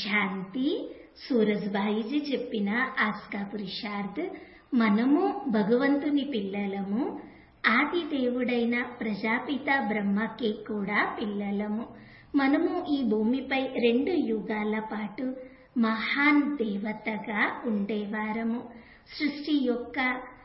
శాంతి సూరజ్బాయిజీ చెప్పిన ఆస్కా పురుషార్థ్ మనము భగవంతుని పిల్లలము ఆది దేవుడైన ప్రజాపిత బ్రహ్మకి కూడా పిల్లలము మనము ఈ భూమిపై రెండు యుగాల పాటు మహాన్ దేవతగా ఉండేవారము సృష్టి యొక్క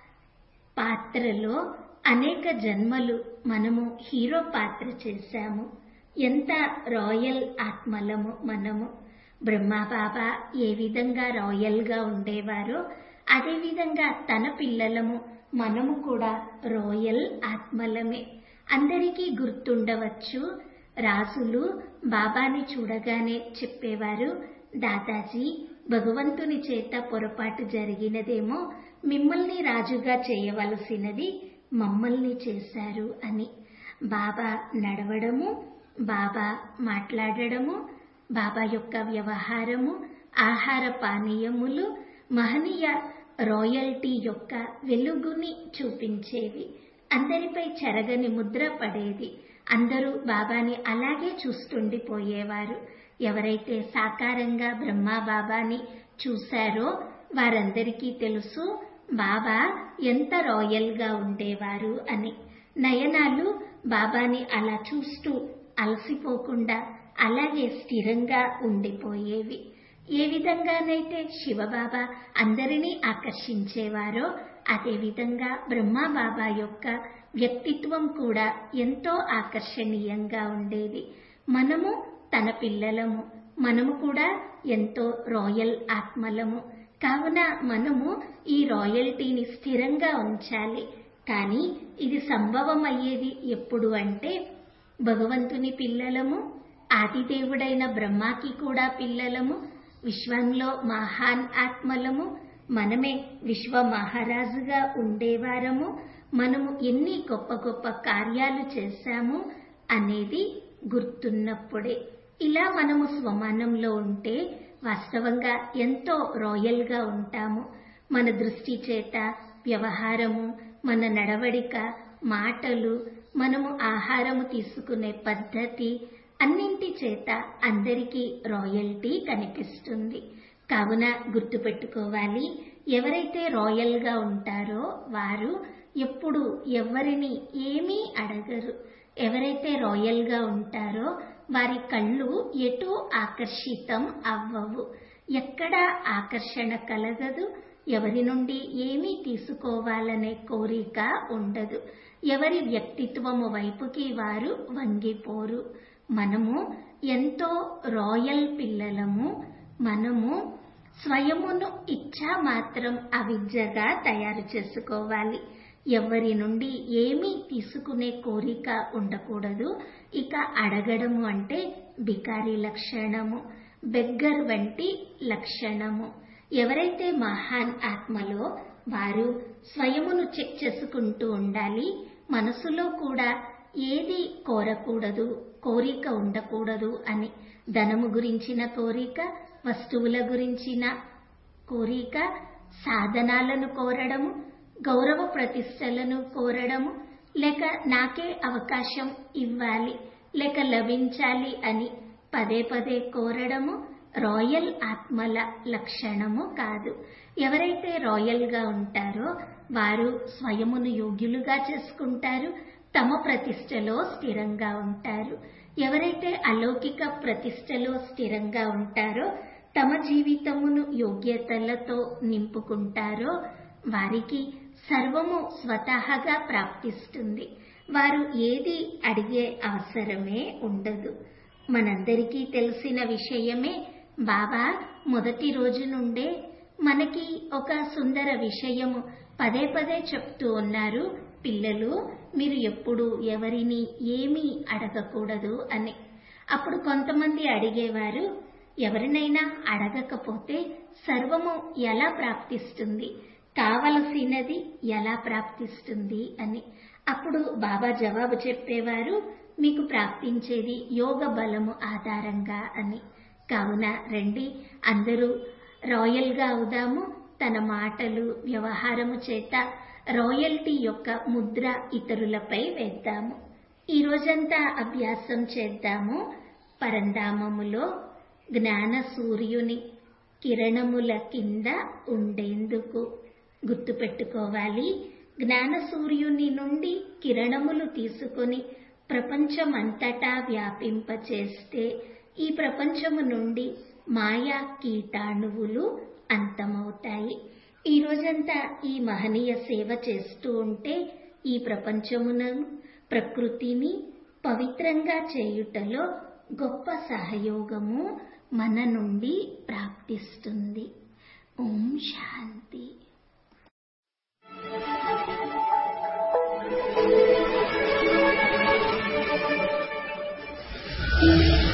పాత్రలో అనేక జన్మలు మనము హీరో పాత్ర చేశాము ఎంత రాయల్ ఆత్మలము మనము బ్రహ్మబాబా ఏ విధంగా రాయల్ గా ఉండేవారో అదేవిధంగా తన పిల్లలము మనము కూడా రాయల్ ఆత్మలమే అందరికీ గుర్తుండవచ్చు రాజులు బాబాని చూడగానే చెప్పేవారు దాదాజీ భగవంతుని చేత పొరపాటు జరిగినదేమో మిమ్మల్ని రాజుగా చేయవలసినది మమ్మల్ని చేశారు అని బాబా నడవడము బాబా మాట్లాడడము బాబా యొక్క వ్యవహారము ఆహార పానీయములు మహనీయ రాయల్టీ యొక్క వెలుగుని చూపించేవి అందరిపై చెరగని ముద్ర పడేది అందరూ బాబాని అలాగే చూస్తుండిపోయేవారు ఎవరైతే సాకారంగా బ్రహ్మా బాబాని చూశారో వారందరికీ తెలుసు బాబా ఎంత రాయల్ గా ఉండేవారు అని నయనాలు బాబాని అలా చూస్తూ అలసిపోకుండా అలాగే స్థిరంగా ఉండిపోయేవి ఏ విధంగానైతే శివబాబా అందరినీ ఆకర్షించేవారో అదేవిధంగా బ్రహ్మబాబా యొక్క వ్యక్తిత్వం కూడా ఎంతో ఆకర్షణీయంగా ఉండేది మనము తన పిల్లలము మనము కూడా ఎంతో రాయల్ ఆత్మలము కావున మనము ఈ రాయల్టీని స్థిరంగా ఉంచాలి కానీ ఇది సంభవం అయ్యేది ఎప్పుడు అంటే భగవంతుని పిల్లలము ఆదిదేవుడైన బ్రహ్మాకి కూడా పిల్లలము విశ్వంలో మహాన్ ఆత్మలము మనమే విశ్వ మహారాజుగా ఉండేవారము మనము ఎన్ని గొప్ప గొప్ప కార్యాలు చేశాము అనేది గుర్తున్నప్పుడే ఇలా మనము స్వమానంలో ఉంటే వాస్తవంగా ఎంతో రాయల్ గా ఉంటాము మన దృష్టి చేత వ్యవహారము మన నడవడిక మాటలు మనము ఆహారము తీసుకునే పద్ధతి అన్నింటి చేత అందరికీ రాయల్టీ కనిపిస్తుంది కావున గుర్తుపెట్టుకోవాలి ఎవరైతే రాయల్ గా ఉంటారో వారు ఎప్పుడు ఎవరిని ఏమీ అడగరు ఎవరైతే రాయల్ గా ఉంటారో వారి కళ్ళు ఎటూ ఆకర్షితం అవ్వవు ఎక్కడ ఆకర్షణ కలగదు ఎవరి నుండి ఏమీ తీసుకోవాలనే కోరిక ఉండదు ఎవరి వ్యక్తిత్వము వైపుకి వారు వంగిపోరు మనము ఎంతో రాయల్ పిల్లలము మనము స్వయమును ఇచ్చా మాత్రం అవిద్యగా తయారు చేసుకోవాలి ఎవరి నుండి ఏమీ తీసుకునే కోరిక ఉండకూడదు ఇక అడగడము అంటే బికారి లక్షణము బెగ్గర్ వంటి లక్షణము ఎవరైతే మహాన్ ఆత్మలో వారు స్వయమును చెక్ చేసుకుంటూ ఉండాలి మనసులో కూడా ఏది కోరకూడదు కోరిక ఉండకూడదు అని ధనము గురించిన కోరిక వస్తువుల గురించిన కోరిక సాధనాలను కోరడము గౌరవ ప్రతిష్టలను కోరడము లేక నాకే అవకాశం ఇవ్వాలి లేక లభించాలి అని పదే పదే కోరడము రాయల్ ఆత్మల లక్షణము కాదు ఎవరైతే రాయల్ గా ఉంటారో వారు స్వయమును యోగ్యులుగా చేసుకుంటారు తమ ప్రతిష్టలో స్థిరంగా ఉంటారు ఎవరైతే అలౌకిక ప్రతిష్టలో స్థిరంగా ఉంటారో తమ జీవితమును యోగ్యతలతో నింపుకుంటారో వారికి సర్వము స్వతహాగా ప్రాప్తిస్తుంది వారు ఏది అడిగే అవసరమే ఉండదు మనందరికీ తెలిసిన విషయమే బాబా మొదటి రోజు నుండే మనకి ఒక సుందర విషయము పదే పదే చెప్తూ ఉన్నారు పిల్లలు మీరు ఎప్పుడు ఎవరిని ఏమీ అడగకూడదు అని అప్పుడు కొంతమంది అడిగేవారు ఎవరినైనా అడగకపోతే సర్వము ఎలా ప్రాప్తిస్తుంది కావలసినది ఎలా ప్రాప్తిస్తుంది అని అప్పుడు బాబా జవాబు చెప్పేవారు మీకు ప్రాప్తించేది యోగ బలము ఆధారంగా అని కావున రండి అందరూ రాయల్ గా అవుదాము తన మాటలు వ్యవహారము చేత రాయల్టీ యొక్క ముద్ర ఇతరులపై వేద్దాము ఈ రోజంతా అభ్యాసం చేద్దాము పరంధామములో జ్ఞాన సూర్యుని కిరణముల కింద ఉండేందుకు గుర్తుపెట్టుకోవాలి జ్ఞాన సూర్యుని నుండి కిరణములు తీసుకొని ప్రపంచమంతటా వ్యాపింపచేస్తే ఈ ప్రపంచము నుండి మాయా కీటాణువులు అంతమవుతాయి ఈ రోజంతా ఈ మహనీయ సేవ చేస్తూ ఉంటే ఈ ప్రపంచమును ప్రకృతిని పవిత్రంగా చేయుటలో గొప్ప సహయోగము మన నుండి ప్రాప్తిస్తుంది ఓం శాంతి Thank you.